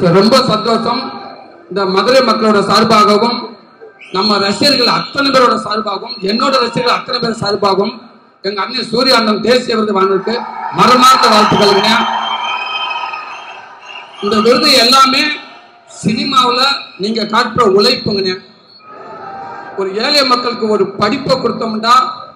சரி, ரொம்ப சந்தோஷம் இந்த மதுரை மக்களோட சார்பாகவும் நம்ம ரசிகர்கள் அத்தனை பேரோட சார்பாகவும் என்னோட ரசிகர்கள் அத்தனை பேர் சார்பாகவும் எங்க அண்ணன் சூரிய அண்ணன் தேசிய விருது வாங்கினதுக்கு மரமார்ந்த வாழ்த்துக்கள்ங்க இந்த விருது எல்லாமே சினிமாவுல நீங்க காட்டுற உழைப்புங்கண்ணே ஒரு ஏழை மக்களுக்கு ஒரு படிப்பை கொடுத்தோம்னா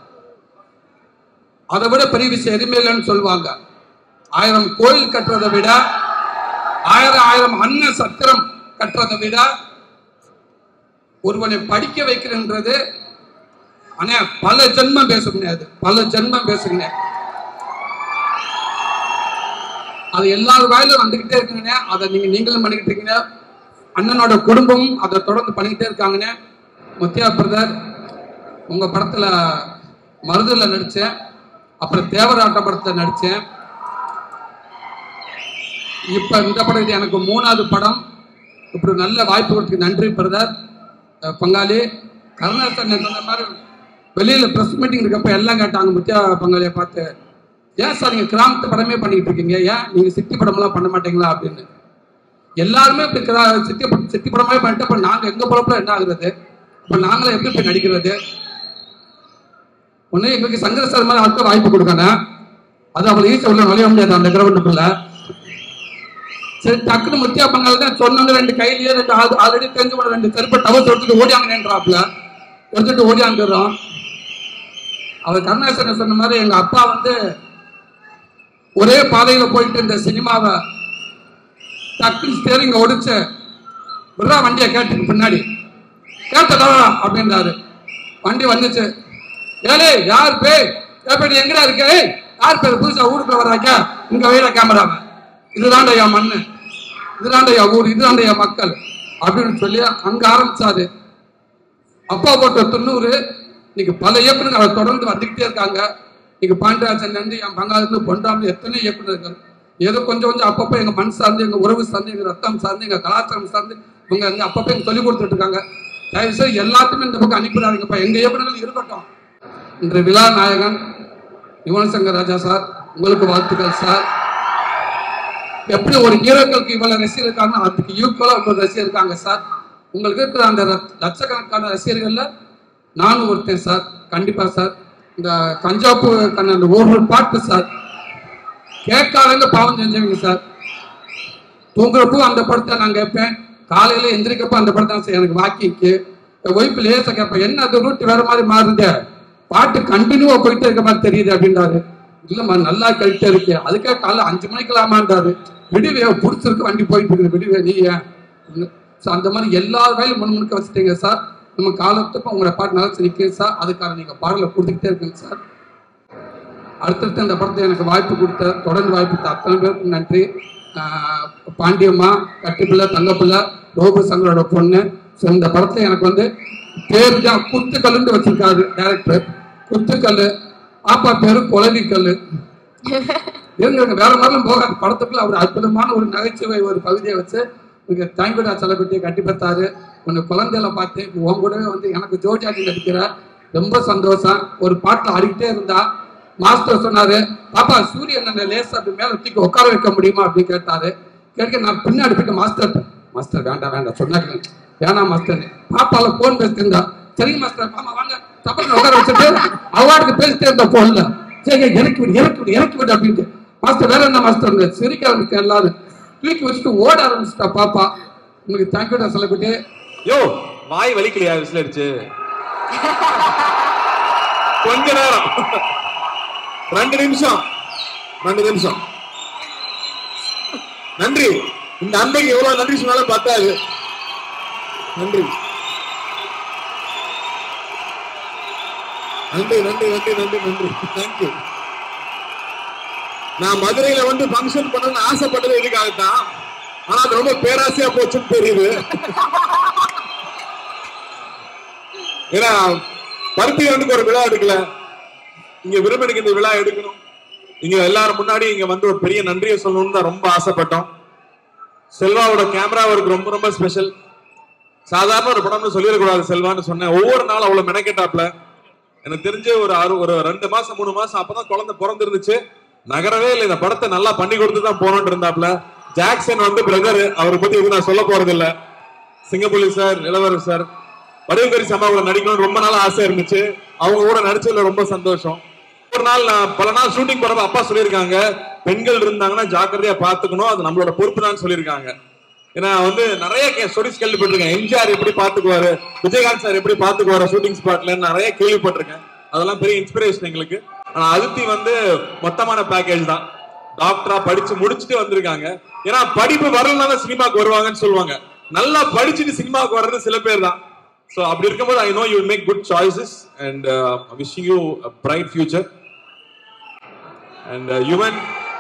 அதை விட பெரிய விஷயம் எதுவுமே இல்லைன்னு சொல்லுவாங்க ஆயிரம் கோயில் கட்டுறதை விட ஆயிரம் ஆயிரம் அன்ன சத்திரம் கட்டுறதை விட ஒருவனை படிக்க வைக்கிறன்றது அண்ணே பல ஜென்மம் பேசுங்க அது பல ஜென்மம் பேசுங்க அது எல்லார் வாயிலும் வந்துகிட்டே இருக்குங்கண்ணே அதை நீங்க நீங்களும் பண்ணிக்கிட்டு இருக்கீங்க அண்ணனோட குடும்பமும் அதை தொடர்ந்து பண்ணிக்கிட்டே இருக்காங்கண்ணே முத்தியா பிரதர் உங்க படத்துல மருதுல நடிச்சேன் அப்புறம் தேவராட்ட படத்துல நடிச்சேன் இப்ப இந்த படம் இது எனக்கு மூணாவது படம் இப்படி நல்ல வாய்ப்பு கொடுத்து நன்றி பிரதர் அஹ் பங்காளி கருணாசன் சொன்ன மாதிரி வெளியில பிரஸ் மீட்டிங் இருக்கப்ப எல்லாம் கேட்டாங்க முத்தியா பங்காளியை பார்த்து ஏன் சார் நீங்க கிராமத்து படமே பண்ணிட்டு இருக்கீங்க ஏன் நீங்க சிட்டி படம்லாம் பண்ண மாட்டீங்களா அப்படின்னு எல்லாருமே இப்ப கிரா- சிட்டி படம் சிட்டி படமே பண்ணிட்டு அப்ப நாங்க எங்க பொழப்புல என்ன ஆகுறது அப்ப நாங்களும் எப்படி போய் நடிக்கிறது ஒண்ணு எங்களுக்கு சங்கர சார் மாதிரி ஆட்கள் வாய்ப்பு கொடுக்கணும் அது அவ்வளவு ஈஸியா உள்ள நுழைய முடியாது அந்த கிரவுண்டுக்குள்ள சரி டக்குனு முத்தியா பங்காளி தான் சொன்னாங்க ரெண்டு கையிலேயே ரெண்டு ஆல்ரெடி தெரிஞ்சு போன ரெண்டு செருப்பை டவர் எடுத்துட்டு ஓடியாங்கன்றாப்ல எடுத்துட்டு ஓடியாந்துடுறோம் அவர் கருணாசன் சொன்ன மாதிரி எங்க அப்பா வந்து ஒரே பாதையில போயிட்டு இந்த சினிமாவை டக்குன்னு ஸ்டேரிங்க ஒடிச்சு விட்றா வண்டியை கேட்டுக்கு பின்னாடி கேட்டதா அப்படின்றாரு வண்டி வந்துச்சு ஏலே யார் பே ஏப்படி எங்கடா இருக்க ஏய், யார் பேர் புதுசா ஊருக்குள்ள வர்றாங்க இங்க வைர கேமராவை இதுதான்டா என் மண்ணு இதுதான்டா என் ஊர் இதுதான்டா என் மக்கள் அப்படின்னு சொல்லி அங்க ஆரம்பிச்சாரு அப்பா போட்ட தொண்ணூறு இன்னைக்கு பல இயக்குநர்கள் அதை தொடர்ந்து வந்துகிட்டே இருக்காங்க இன்னைக்கு பாண்டியராஜன் நன்றி என் பங்காளத்து பொன்றாமல் எத்தனை இயக்குநர்கள் ஏதோ கொஞ்சம் கொஞ்சம் அப்பப்போ எங்க மண் சார்ந்து எங்க உறவு சார்ந்து எங்க ரத்தம் சார்ந்து எங்க கலாச்சாரம் சார்ந்து இவங்க வந்து அப்பப்போ எங்க சொல்லிக் கொடுத்துட்டு இருக்காங்க தயவு செய்து எல்லாத்தையுமே இந்த பக்கம் அனுப்பிடாதீங்கப்பா எங்க இயக்குநர்கள் இருக்கட்டும் இன்று விழா நாயகன் யுவன் சங்கர் ராஜா சார் உங்களுக்கு வாழ்த்துக்கள் சார் எப்படி ஒரு ஹீரோக்களுக்கு இவ்வளவு ரசிகர் இருக்காங்க அதுக்கு ஈக்குவலா இவ்வளவு ரசிகர் இருக்காங்க சார் உங்களுக்கு இருக்கிற அந்த ரத்- லட்சக்கணக்கான ரசிகர்கள்ல நானும் ஒருத்தன் சார் கண்டிப்பா சார் இந்த கஞ்சாப்பு கண்ண அந்த ஒரு பாட்டு சார் கேட்காதங்க பாவம் செஞ்சவங்க சார் தூங்குறப்போ அந்த படத்தை நான் கேட்பேன் காலையில எந்திரிக்கப்போ அந்த படத்தை நான் எனக்கு வாக்கிங்க்கு ஒய்ஃபு லேசா கேட்பேன் என்ன அது ரூட் வேற மாதிரி மாறுது பாட்டு கண்டினியூவா போயிட்டே இருக்க மாதிரி தெரியுது அப்படின்றாரு இல்லம்மா நல்லா கழிட்டே இருக்கு அதுக்காக காலைல அஞ்சு மணிக்கலாமான்றாரு விடுவே பிடிச்சிருக்கு வண்டி போயிட்டு இருக்குது விடுவே நீ ஏன் ஸோ அந்த மாதிரி எல்லா வேலையும் முன்முணுக்க வச்சுட்டீங்க சார் நம்ம காலத்துக்கும் உங்களோட பாட்டு நல்லா நிற்குது சார் அதுக்கான நீங்க பாடலை கொடுத்துக்கிட்டே இருக்குங்க சார் அடுத்தடுத்து அந்த படத்தை எனக்கு வாய்ப்பு கொடுத்த தொடர்ந்து வாய்ப்பு கொடுத்த அத்தனை பேருக்கும் நன்றி ஆஹ் பாண்டியம்மா கட்டிப்பிள்ளை தங்கப்பிள்ளை ரோபு சங்கரோட பொண்ணு ஸோ இந்த படத்தை எனக்கு வந்து பேர் தான் குத்துக்கல்லுன்னு வச்சிருக்காரு டேரக்டர் குத்துக்கல் ஆப்பா பேரு குழவிக்கல் இருங்க வேற மாதிரிலாம் போகாது படத்துக்குள்ள அவர் அற்புதமான ஒரு நகைச்சுவை ஒரு பகுதியை வச்சு இங்க தாய்குடா செலப்பட்டி கட்டி பார்த்தாரு உன்னை குழந்தையில பார்த்து உன் கூடவே வந்து எனக்கு ஜோடியாடி நடிக்கிற ரொம்ப சந்தோஷம் ஒரு பாட்டில் ஆடிக்கிட்டே இருந்தா மாஸ்டர் சொன்னாரு பாப்பா சூரியன் அந்த லேசா அப்படி மேல தூக்கி உட்கார வைக்க முடியுமா அப்படின்னு கேட்டாரு கேட்க நான் பின்னாடி போயிட்டு மாஸ்டர் மாஸ்டர் வேண்டாம் வேண்டாம் சொன்னாங்க வேணாம் மாஸ்டர் பாப்பால போன் பேசிட்டு இருந்தா சரிங்க மாஸ்டர் மாமா வாங்க தப்பா உட்கார வச்சுட்டு அவார்டுக்கு பேசிட்டே இருந்த போன்ல சரி இறக்கி விடு இறக்கி விடு இறக்கி விடு அப்படின்ட்டு மாஸ்டர் வேற என்ன மாஸ்டர் சிரிக்க ஆரம்பிச்சு எல்லாரும் தூக்கி வச்சுட்டு ஓட ஆரம்பிச்சுட்டா பாப்பா உங்களுக்கு தேங்க்யூடா சொல்லப்பட்டு யோ வாய் வலிக்கலையா விசில் அடிச்சு கொஞ்ச நேரம் ரெண்டு நிமிஷம் ரெண்டு நிமிஷம் நன்றி இந்த அன்னைக்கு எவ்வளவு நன்றி சொன்னாலும் பத்தாது நன்றி நன்றி நன்றி நன்றி நன்றி நன்றி தேங்க்யூ நான் மதுரையில வந்து ஃபங்க்ஷன் பண்ணணும்னு ஆசைப்பட்டது இதுக்காகத்தான் ஆனா அது ரொம்ப பேராசையா போச்சுன்னு தெரியுது ஏன்னா பருத்தி வந்து ஒரு விழா எடுக்கல இங்க விரும்பினுக்கு இந்த விழா எடுக்கணும் இங்க எல்லாரும் முன்னாடி இங்க வந்து ஒரு பெரிய நன்றியை சொல்லணும்னு தான் ரொம்ப ஆசைப்பட்டோம் செல்வாவோட கேமரா அவருக்கு ரொம்ப ரொம்ப ஸ்பெஷல் சாதாரண ஒரு படம்னு சொல்லிடக்கூடாது செல்வான்னு சொன்னேன் ஒவ்வொரு நாளும் அவ்வளவு மெனக்கெட்டாப்ல எனக்கு தெரிஞ்சு ஒரு ஆறு ஒரு ரெண்டு மாசம் மூணு மாசம் அப்பதான் குழந்தை பிறந்திருந்துச்சு நகரவே இல்லை இந்த படத்தை நல்லா பண்ணி கொடுத்து தான் போனோம்னு இருந்தாப்ல ஜாக்சன் வந்து பிரதர் அவரை பத்தி எதுவும் நான் சொல்ல போறது இல்ல சிங்கப்பள்ளி சார் இளவரசர் சார் வடிவகரி சம்பாவில் நடிக்கணும்னு ரொம்ப நாள் ஆசை இருந்துச்சு அவங்க கூட நடிச்சதுல ரொம்ப சந்தோஷம் ஒரு நாள் நான் பல நாள் ஷூட்டிங் போறப்ப அப்பா சொல்லியிருக்காங்க பெண்கள் இருந்தாங்கன்னா ஜாக்கிரதையா பாத்துக்கணும் அது நம்மளோட பொறுப்பு தான் சொல்லியிருக்காங்க ஏன்னா வந்து நிறைய ஸ்டோரிஸ் கேள்விப்பட்டிருக்கேன் எம்ஜிஆர் எப்படி பாத்துக்குவாரு விஜயகாந்த் சார் எப்படி பாத்துக்குவாரு ஷூட்டிங் ஸ்பாட்ல நிறைய கேள்விப்பட்டிருக்கேன் அதெல்லாம் பெரிய இன்ஸ்பிரேஷன் எங்களுக்கு ஆனா அதித்தி வந்து மொத்தமான பேக்கேஜ் தான் டாக்டரா படிச்சு முடிச்சுட்டு வந்திருக்காங்க ஏன்னா படிப்பு வரலனா தான் சினிமாக்கு வருவாங்கன்னு சொல்லுவாங்க நல்லா படிச்சுட்டு சினிமாக்கு வர்றது சில பேர் தான் ஸோ அப்படி இருக்கும்போது I know you make good choices and wishing you bright future and Yuvan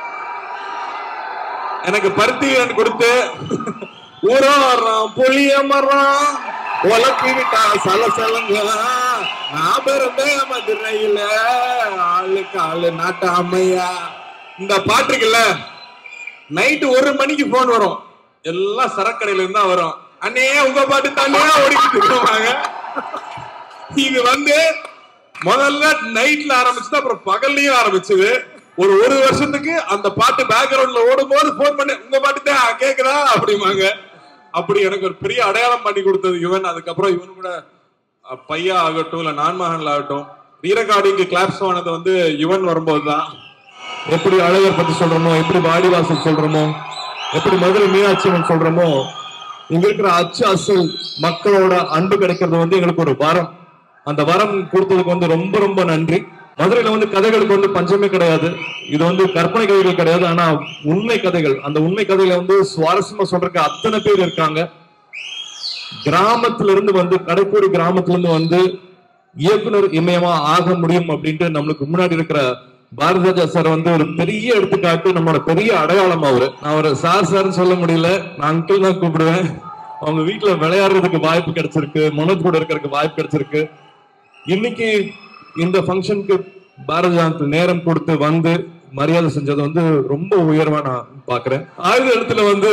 எனக்கு பருத்தி வீரன் கொடுத்து ஊரோரம் புளிய மரம் உலக்கி விட்டா சலசலங்க நான் பிறந்த மதுரையில ஆளுக்கு ஆளு நாட்டு அம்மையா இந்த பாட்டுக்குல்ல நைட்டு ஒரு மணிக்கு போன் வரும் எல்லாம் சரக்கடையில இருந்தா வரும் அண்ணே உங்க பாட்டு தானே ஓடிக்கிட்டு இருப்பாங்க இது வந்து முதல்ல நைட்ல ஆரம்பிச்சுது அப்புறம் பகல்லையும் ஆரம்பிச்சது ஒரு ஒரு வருஷத்துக்கு அந்த பாட்டு பேக்ரவுண்ட்ல ஓடும் போது போன் பண்ணி உங்க பாட்டு தான் கேக்குதா அப்படிமாங்க அப்படி எனக்கு ஒரு பெரிய அடையாளம் பண்ணி கொடுத்தது இவன் அதுக்கப்புறம் இவன் கூட அஹ், பையா ஆகட்டும் இல்ல நான்மகன்ல ஆகட்டும் வீரகாடிக்கு கிளாப்ஸ் ஆனது வந்து யுவன் வரும்போது தான் எப்படி அழகர் பத்தி சொல்றோமோ எப்படி வாடிவாசல் சொல்றோமோ எப்படி மதுரை மீனாட்சி அம்மன் சொல்றோமோ இங்க இருக்கிற அச்சு அசல் மக்களோட அன்பு கிடைக்கிறது வந்து எங்களுக்கு ஒரு வரம் அந்த வரம் கொடுத்ததுக்கு வந்து ரொம்ப ரொம்ப நன்றி மதுரையில வந்து கதைகளுக்கு வந்து பஞ்சமே கிடையாது இது வந்து கற்பனை கதைகள் கிடையாது ஆனா உண்மை கதைகள் அந்த உண்மை கதைகளை வந்து சுவாரஸ்யமா சொல்றதுக்கு அத்தனை பேர் இருக்காங்க கிராமத்துல இருந்து வந்து கடைக்கோடி கிராமத்துல இருந்து வந்து இயக்குனர் இமயமா ஆக முடியும் அப்படின்ட்டு நம்மளுக்கு முன்னாடி இருக்கிற பாரதிராஜா சார் வந்து ஒரு பெரிய எடுத்துக்காட்டு நம்மளோட பெரிய அடையாளம் அவரு நான் அவரை சார் சார்னு சொல்ல முடியல நான் அங்கிள் தான் கூப்பிடுவேன் அவங்க வீட்டுல விளையாடுறதுக்கு வாய்ப்பு கிடைச்சிருக்கு மனோஜ் கூட இருக்கிறதுக்கு வாய்ப்பு கிடைச்சிருக்கு இன்னைக்கு இந்த ஃபங்க்ஷனுக்கு பாரதிய ஜனதா நேரம் கொடுத்து வந்து மரியாதை செஞ்சது வந்து ரொம்ப உயர்வா நான் பாக்குறேன் ஆயுத இடத்துல வந்து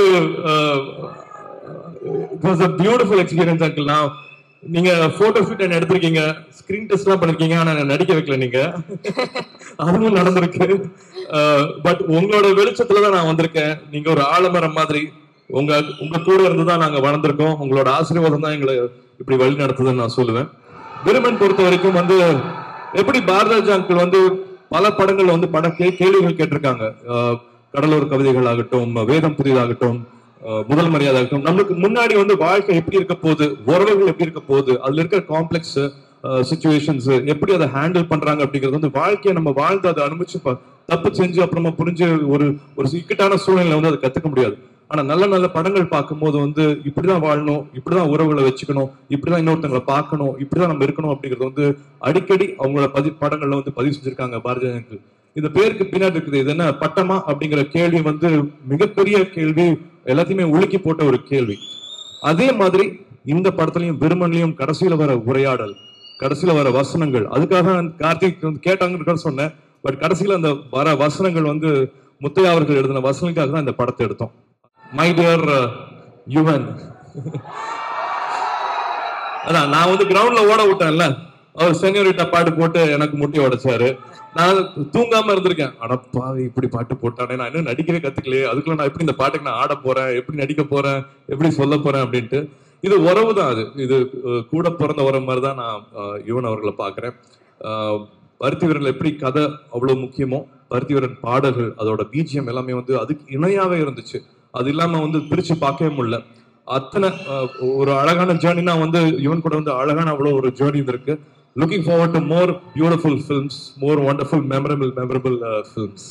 it was a beautiful experience uncle நான் நீங்க போட்டோ ஷூட் என்ன எடுத்திருக்கீங்க ஸ்கிரீன் டெஸ்ட் எல்லாம் பண்ணிருக்கீங்க ஆனா என்ன நடிக்க வைக்கல நீங்க அதுவும் நடந்திருக்கு பட் உங்களோட வெளிச்சத்துல தான் நான் வந்திருக்கேன் நீங்க ஒரு ஆலமரம் மாதிரி உங்க உங்க கூட இருந்து தான் நாங்க வளர்ந்திருக்கோம் உங்களோட ஆசீர்வாதம் தான் எங்களை இப்படி வழி நடத்துதுன்னு நான் சொல்லுவேன் விருமன் பொறுத்த வரைக்கும் வந்து எப்படி பாரதாஜ் அங்கிள் வந்து பல படங்கள் வந்து பட கே- கேள்விகள் கேட்டிருக்காங்க அஹ், கடலூர் கவிதைகள் ஆகட்டும் வேதம் புதிதாகட்டும் அஹ், முதல் மரியாதை ஆகட்டும் நம்மளுக்கு முன்னாடி வந்து வாழ்க்கை எப்படி இருக்க போகுது உறவுகள் எப்படி இருக்க போகுது அதுல இருக்கிற காம்ப்ளெக்ஸ் சுச்சுவேஷன்ஸ் எப்படி அதை ஹேண்டில் பண்றாங்க அப்படிங்கிறது வந்து வாழ்க்கையை நம்ம வாழ்ந்து அதை அனுபவிச்சு ப- தப்பு செஞ்சு அப்புறமா புரிஞ்சு ஒரு ஒரு இக்கட்டான சூழ்நிலை வந்து அதை கத்துக்க முடியாது ஆனா நல்ல நல்ல படங்கள் பார்க்கும்போது வந்து இப்படிதான் வாழணும் இப்படிதான் உறவுகளை வச்சுக்கணும் இப்படிதான் இன்னொருத்தங்களை பார்க்கணும் இப்படிதான் நம்ம இருக்கணும் அப்படிங்கிறது வந்து அடிக்கடி அவங்களோட பதி படங்கள்ல வந்து பதிவு செஞ்சிருக்காங்க பாரதிய ஜனதா இந்த பேருக்கு பின்னாடி இருக்குது இது என்ன பட்டமா அப்படிங்கிற கேள்வி வந்து மிகப்பெரிய கேள்வி எல்லாத்தையுமே உலுக்கி போட்ட ஒரு கேள்வி அதே மாதிரி இந்த படத்துலயும் விருமன்லயும் கடைசியில வர உரையாடல் கடைசியில வர வசனங்கள் அதுக்காக நான் கார்த்திக் வந்து கேட்டாங்கன்னு சொன்னேன் பட் கடைசியில அந்த வர வசனங்கள் வந்து முத்தையா அவர்கள் எழுதின வசனங்களுக்காக தான் இந்த படத்தை எடுத்தோம் மை டியர் யுவன் அதான் நான் வந்து கிரவுண்ட்ல ஓட விட்டேன்ல அவர் செனியோரிட்டா பாட்டு போட்டு எனக்கு முட்டி உடைச்சாரு நான் தூங்காம இருந்திருக்கேன் அடப்பா இப்படி பாட்டு போட்டானே நான் இன்னும் நடிக்கவே கத்துக்கலையே அதுக்குள்ள நான் எப்படி இந்த பாட்டுக்கு நான் ஆட போறேன் எப்படி நடிக்க போறேன் எப்படி சொல்ல போறேன் அப்படின்ட்டு இது உறவு தான் அது இது அஹ், கூட பிறந்த உறவு மாதிரி தான் நான் அஹ், யுவன் அவர்களை பாக்குறேன் அஹ், பருத்தி வீரர்கள் எப்படி கதை அவ்வளவு முக்கியமோ பருத்தி வீரன் பாடல்கள் அதோட பிஜிஎம் எல்லாமே வந்து அதுக்கு இணையாவே இருந்துச்சு அது இல்லாம வந்து பிரிச்சு பார்க்கவே முடியல அத்தனை அஹ், ஒரு அழகான ஜேர்னினா வந்து இவன் கூட வந்து அழகான அவ்வளவு ஒரு ஜேர்னி இருக்கு looking forward to more beautiful films more wonderful memorable memorable films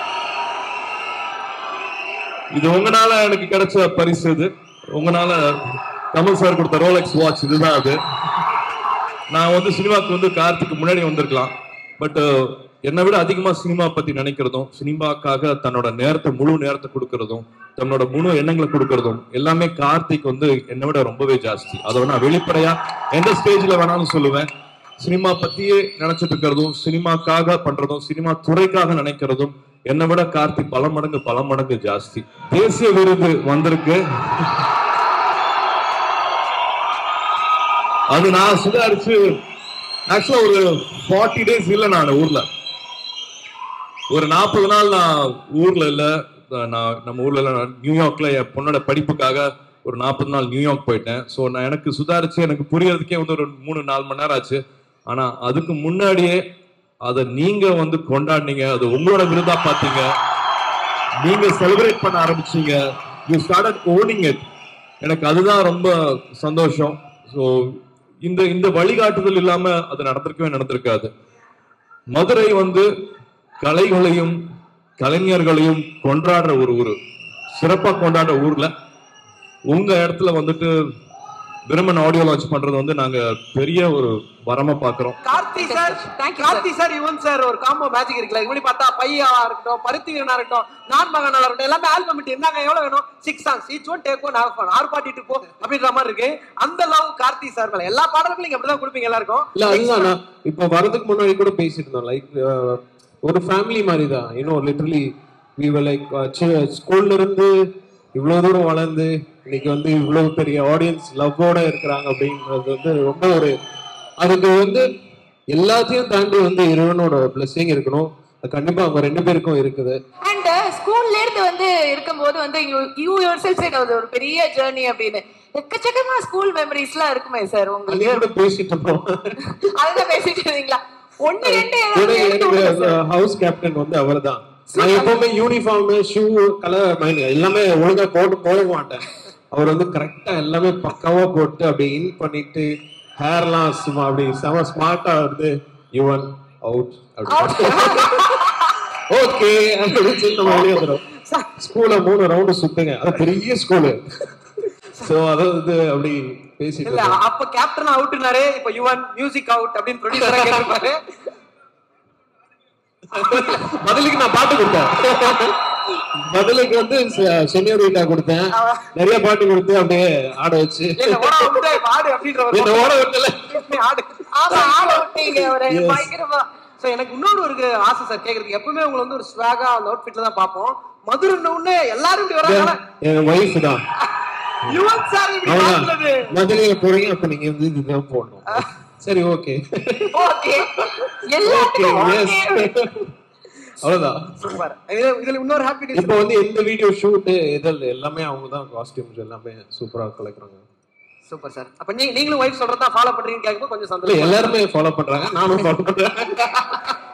இது உங்களால எனக்கு கிடைச்ச பரிசு இது உங்களால கமல் சார் கொடுத்த ரோலெக்ஸ் வாட்ச் இதுதான் அது நான் வந்து சினிமாக்கு வந்து கார்த்திக்கு முன்னாடி வந்திருக்கலாம் பட் என்னை விட அதிகமா சினிமா பத்தி நினைக்கிறதும் சினிமாக்காக தன்னோட நேரத்தை முழு நேரத்தை கொடுக்கறதும் தன்னோட முழு எண்ணங்களை கொடுக்கறதும் எல்லாமே கார்த்திக் வந்து என்னை விட ரொம்பவே ஜாஸ்தி அதை நான் வெளிப்படையா எந்த ஸ்டேஜ்ல வேணாலும் சொல்லுவேன் சினிமா பத்தியே நினைச்சிட்டு இருக்கிறதும் சினிமாக்காக பண்றதும் சினிமா துறைக்காக நினைக்கிறதும் என்னை விட கார்த்திக் பல மடங்கு பல மடங்கு ஜாஸ்தி தேசிய விருது வந்திருக்கு அது நான் சுதாரிச்சு ஆக்சுவலா ஒரு ஃபார்ட்டி டேஸ் இல்ல நான் ஊர்ல ஒரு நாற்பது நாள் நான் ஊர்ல இல்ல அஹ் நான் நம்ம ஊர்ல எல்லாம் நியூயார்க்ல என் பொண்ணோட படிப்புக்காக ஒரு நாற்பது நாள் நியூயார்க் போயிட்டேன் ஸோ நான் எனக்கு சுதாரிச்சு எனக்கு புரியறதுக்கே வந்து ஒரு மூணு நாலு மணி நேரம் ஆச்சு ஆனா அதுக்கு முன்னாடியே அதை நீங்க வந்து கொண்டாடினீங்க அது உங்களோட விருதா பார்த்தீங்க நீங்க செலிப்ரேட் பண்ண ஆரம்பிச்சீங்க யூ ஸ்டார்டட் ஓனிங் இட் எனக்கு அதுதான் ரொம்ப சந்தோஷம் ஸோ இந்த இந்த வழிகாட்டுதல் இல்லாம அது நடந்திருக்கவே நடந்திருக்காது மதுரை வந்து கலைகளையும் கலைஞர்களையும் கொண்டாடுற ஒரு ஊர் சிறப்பா கொண்டாடுற ஊர்ல உங்க இடத்துல வந்துட்டு விருமன் ஆடியோ லான்ச் பண்றது வந்து நாங்க பெரிய ஒரு வரமா பாக்குறோம் Karthi sir Thank you, Karthi sir Yuvan sir ஒரு காம்போ மேஜிக் இருக்குல்ல இப்படி பார்த்தா பையாவா இருக்கட்டும் பருத்தி வீரனா இருக்கட்டும் நான் மகனா இருக்கட்டும் எல்லாமே ஆல்பம் இருந்தாங்க எவ்வளவு வேணும் six songs each one take one half ஆறு பாட்டிட்டு போ அப்படின்ற மாதிரி இருக்கு அந்த லவ் கார்த்தி சார் மேல எல்லா பாடல்களும் நீங்க அப்படிதான் கொடுப்பீங்க எல்லாருக்கும் இல்ல அதுதான் நான் இப்போ வரதுக்கு முன்னாடி கூட பேசியிருந்தோம் லைக் ஒரு ஃபேமிலி மாதிரி தான் இன்னும் லிட்டரலி வி லைக் ஸ்கூல்ல இருந்து இவ்வளவு தூரம் வளர்ந்து இன்னைக்கு வந்து இவ்வளவு பெரிய ஆடியன்ஸ் லவ்வோட இருக்கிறாங்க அப்படின்றது வந்து ரொம்ப ஒரு அதுக்கு வந்து எல்லாத்தையும் தாண்டி வந்து இறைவனோட பிளெஸிங் இருக்கணும் அது கண்டிப்பா அவங்க ரெண்டு பேருக்கும் இருக்குது அண்ட் ஸ்கூல்ல இருந்து வந்து இருக்கும்போது வந்து யூ யுவர் செல்ஃப் அது ஒரு பெரிய ஜேர்னி அப்படின்னு எக்கச்சக்கமா ஸ்கூல் மெமரிஸ்லாம் இருக்குமே சார் உங்களுக்கு அன்னைக்கு கூட பேசிட்டு இருந்தோம் அதுதான் பேசிட்டு இருந்தீங்களா ஒண்ணு ரெண்டு எனக்கு ஏதாவது எடுத்து விடுங்க எனக்கு sir. ஹவுஸ் கேப்டன் வந்து அவர்தான் நான் எப்பவுமே யூனிஃபார்ம் ஷூ கலர் மைண்ட் எல்லாமே ஒழுங்கா போட்டு போட மாட்டேன் அவர் வந்து கரெக்டா எல்லாமே பக்காவா போட்டு அப்படி இன் பண்ணிட்டு ஹேர்லாம் சும்மா அப்படி செம ஸ்மார்ட்டா வந்து யுவன் அவுட் ஓகே அப்படின்னு சொல்லி நம்ம வெளியே வந்துடும் ஸ்கூல்ல மூணு ரவுண்டு சுத்துங்க அது பெரிய ஸ்கூலு சோ அதாவது அப்படி பேசிட்டு இல்ல இருந்தோம். அப்ப கேப்டன் அவுட்னாரு இப்ப யுவன் மியூசிக் அவுட் அப்படின்னு ப்ரொடியூசரா கேட்டிருப்பாரு பதிலுக்கு நான் பாட்டு கொடுத்தேன் பதிலுக்கு வந்து சென்யூரிட்டா கொடுத்தேன் நிறைய பாட்டு கொடுத்து அப்படியே ஆட வச்சு இல்ல ஓட விட்டு இப்ப ஆடு அப்படின்ற ஒரு என்ன ஓட விட்டல நீ ஆடு ஆமா ஆள விட்டீங்க ஒரு Yes. பயங்கரமா சோ எனக்கு இன்னொரு ஒரு ஆசை சார் கேக்குறதுக்கு எப்பவுமே உங்களை வந்து ஒரு ஸ்வாகா அந்த அவுட்ஃபிட்ல தான் பாப்போம் மதுரை உடனே எல்லாரும் இப்படி வராங்க என் ஒய்ஃப் தான் யுவன் சார் இப்படி அவ்வளவுதான் பாக்குறது மதுரையில போறீங்க அப்ப நீங்க வந்து இதுதான் போடணும் சரி ஓகே ஓகே எல்லாத்துக்கும் ஓகே okay. அவ்வளவுதான் சூப்பர் இதுல இதுல இன்னொரு ஹாப்பி இப்போ வந்து எந்த வீடியோ ஷூட் இதழ் எல்லாமே அவங்க தான் காஸ்டியூம்ஸ் எல்லாமே சூப்பரா கலக்குறாங்க சூப்பர் சார் அப்ப நீங்க நீங்களும் ஒய்ஃப் சொல்றதா ஃபாலோ பண்றீங்கன்னு கேட்கும்போது கொஞ்சம் இல்ல சந்தோஷம் எல்லாருமே ஃபாலோ பண்றாங்க நானும் ஃபாலோ பண்றேன்